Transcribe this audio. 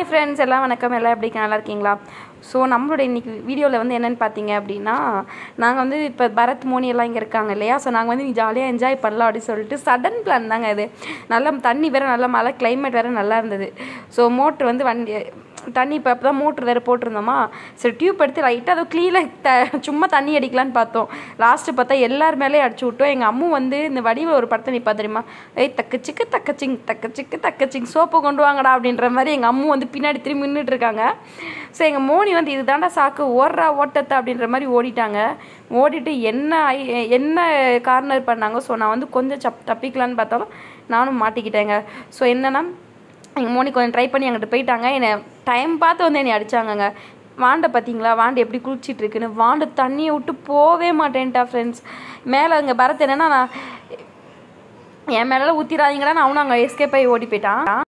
Hi friends எல்லாம் வணக்கம் எல்லாம் எப்படி இருக்கீங்க? நல்லா இருக்கீங்களா ஸோ நம்மளோட இன்னைக்கு வீடியோவில் வந்து என்னென்னு பார்த்தீங்க அப்படின்னா நாங்கள் வந்து இப்போ பரத் மோனி எல்லாம் இங்கே இருக்காங்க இல்லையா ஸோ நாங்கள் வந்து ஜாலியாக என்ஜாய் பண்ணலாம் அப்படின்னு சொல்லிட்டு சடன் பிளான் தாங்க இது நல்ல தண்ணி வேறு நல்ல மழை கிளைமேட் வேறு நல்லா இருந்தது ஸோ மோட்ரு வந்து வண்டி தண்ணி இப்போ அப்போ தான் மோட்ரு வேறு போட்டிருந்தோமா சரி டியூப் எடுத்து லைட்டாக அதை க்ளீனாக த சும்மா தண்ணி அடிக்கலான்னு பார்த்தோம் லாஸ்ட்டு பார்த்தா எல்லார் மேலேயும் அடிச்சு விட்டோம் எங்கள் அம்மு வந்து இந்த வடிவில் ஒரு படத்தை நிற்பா தெரியுமா ஏய் தக்கச்சிக்கு தக்கச்சிங் தக்கச்சிக்கு தக்கச்சிங் சோப்பு கொண்டு வாங்கடா அப்படின்ற மாதிரி எங்கள் அம்மு வந்து பின்னாடி திரும்பி நின்றுட்டு இருக்காங்க ஸோ எங்கள் மோனி வந்து இதுதாண்டா சாக்கு ஓடுறா ஓட்டத்தை அப்படின்ற மாதிரி ஓடிட்டாங்க ஓடிட்டு என்ன ஐ- என்ன கார்னர் பண்ணாங்க ஸோ நான் வந்து கொஞ்சம் சப் தப்பிக்கலான்னு பார்த்தாலும் நானும் மாட்டிக்கிட்டேங்க ஸோ என்னன்னா எங்கள் மோனி கொஞ்சம் ட்ரை பண்ணி அங்கிட்டு போயிட்டாங்க என்னை டைம் பார்த்து வந்து என்னை அடிச்சாங்கங்க வாண்டை பார்த்தீங்களா வாண்டு எப்படி குளிச்சிட்டு இருக்குன்னு வாண்டு தண்ணியை விட்டு போவே மாட்டேன்ட்டா ஃப்ரெண்ட்ஸ் மேலே அங்கே பரத் என்னன்னா நான் என் மேலே ஊற்றிடாதீங்கடா அவனும் அங்கே எஸ்கேப் ஆகி ஓடி போயிட்டான்